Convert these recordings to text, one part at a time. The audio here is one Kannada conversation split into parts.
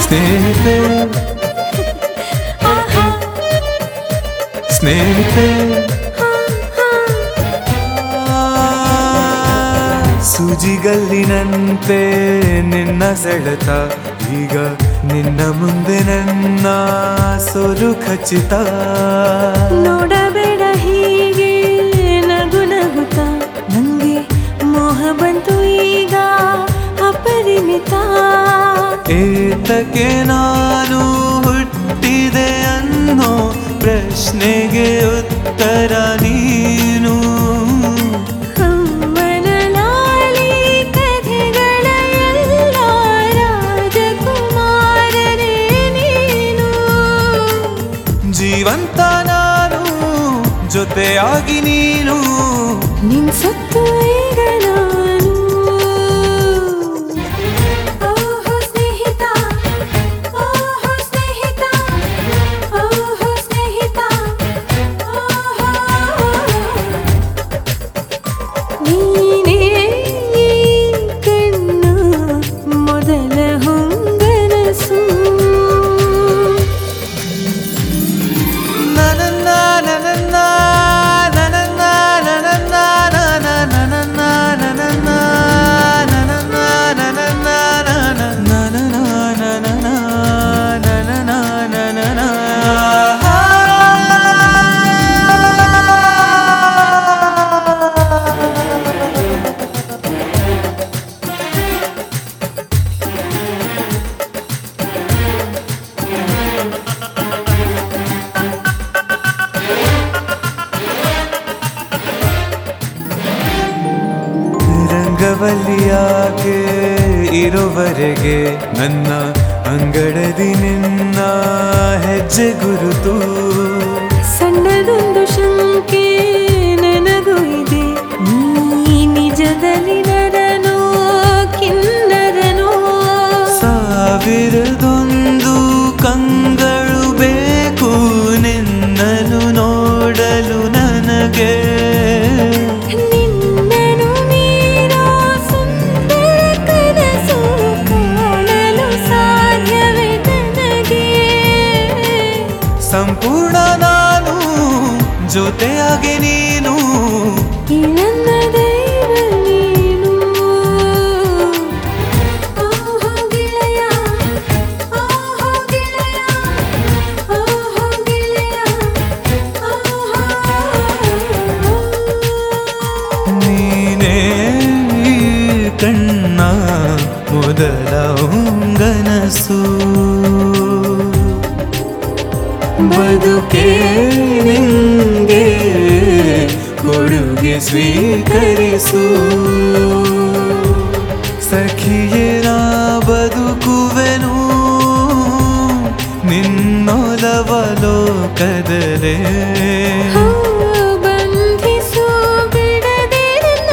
ಸ್ನೇಹಿತೆ ಆಹಾ ಸ್ನೇಹಿತೆ ಸೂಜಿಗಲ್ಲಿನಂತೆ ನಿನ್ನ ಸೆಳೆತ ಈಗ ನಿನ್ನ ಮುಂದೆ ನನ್ನ ಸೋಲು ಖಚಿತ ನೋಡಬೇಡ ಹೀಗೆ ನಗು ನಗುತ್ತ ನಂಗೆ ಮೋಹ ಬಂತು ಈಗ ಅಪರಿಮಿತ ಏತಕ್ಕೆ ನಾನು ಹುಟ್ಟಿದೆ ಅನ್ನೋ ಪ್ರಶ್ನೆಗೆ ಉತ್ತರ ನೀನು ಅಮ್ಮನ ಲಾಲಿ ಕಥೆಗಳ ಎಲ್ಲ ರಾಜಕುಮಾರನೇ ನೀನು ಜೀವಂತ ನಾನು ಜೊತೆಯಾಗಿ ನೀನು ನಿನ್ ಸತ್ತು ಈಗ ನಾನು ಓಹೋ ಸ್ನೇಹಿತ ಓಹೋ ಸ್ನೇಹಿತ ಓಹೋ ಸ್ನೇಹಿತ ಓಹೋ ನೀನೇ ಈ ಕಣ್ಣ ಮೊದಲ ಹೊಂಗನಸು ನನನ್ನ ನನನ್ನ ನನನ್ನ ನನನ್ನ ನನನ್ನ ನನನ್ನ ನನನ್ನ ನನನ್ನ ನನನ್ನ ನನನ್ನ ನನನ್ನ ರಂಗವಲ್ಲಿಯಾಗೆ ಇರುವರೆಗೆ ನನ್ನ ಅಂಗಡದಿ ನಿನ್ನ ಹೆಜ್ಜೆ ಗುರುತು ಸಣ್ಣದೊಂದು ಶಂಕೆ ನನಗೂ ಇದೆ ನೀ ನಿಜದಲ್ಲಿ ನರನೋ ಕಿನ್ನರನೋ ಸಾವಿರದೊಂದು ಕಂಗಳು ಬೇಕು ನಿನ್ನನು ನೋಡಲು ನನಗೆ ನಿನ್ನನು ಮೀರೋ ಸುಂದರ ಕನಸು ಕಾಣಲು ಸಾಧ್ಯವೇ ನನಗೆ ಸಂಪೂರ್ಣ ನಾನು ಜೊತೆಯಾಗಿ ನೀನು ಈ ನನ್ನ ದೈವ ನೀನು ಓಹೋ ಗೆಳೆಯ ಓಹೋ ಗೆಳೆಯ ಓಹೋ ಗೆಳೆಯ ಓಹೋ ನೀನೇ ಈ ಕಣ್ಣ ಮೊದಲ ಹೊಂಗನಸು ಬದುಕೆ ನಿಂಗೆ ಕೊಡುಗೆ ಸ್ವೀಕರಿಸು ಸಖಿಯರ ಬದುಕುವೆನು ನಿನ್ನೊಲವಲೋಕದಲೇ ಬಂಧಿಸು ಬಿಡದಿರನ್ನ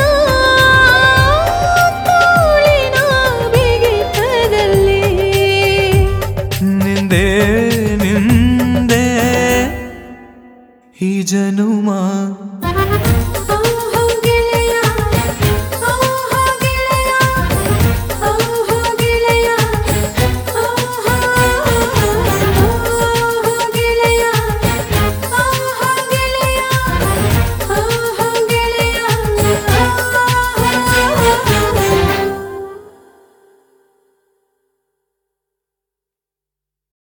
ತೋಳಿನ ಬಿಗಿತದಲ್ಲಿ ನಿಂದೆ ನಿಂದೆ ಈ ಜನುಮ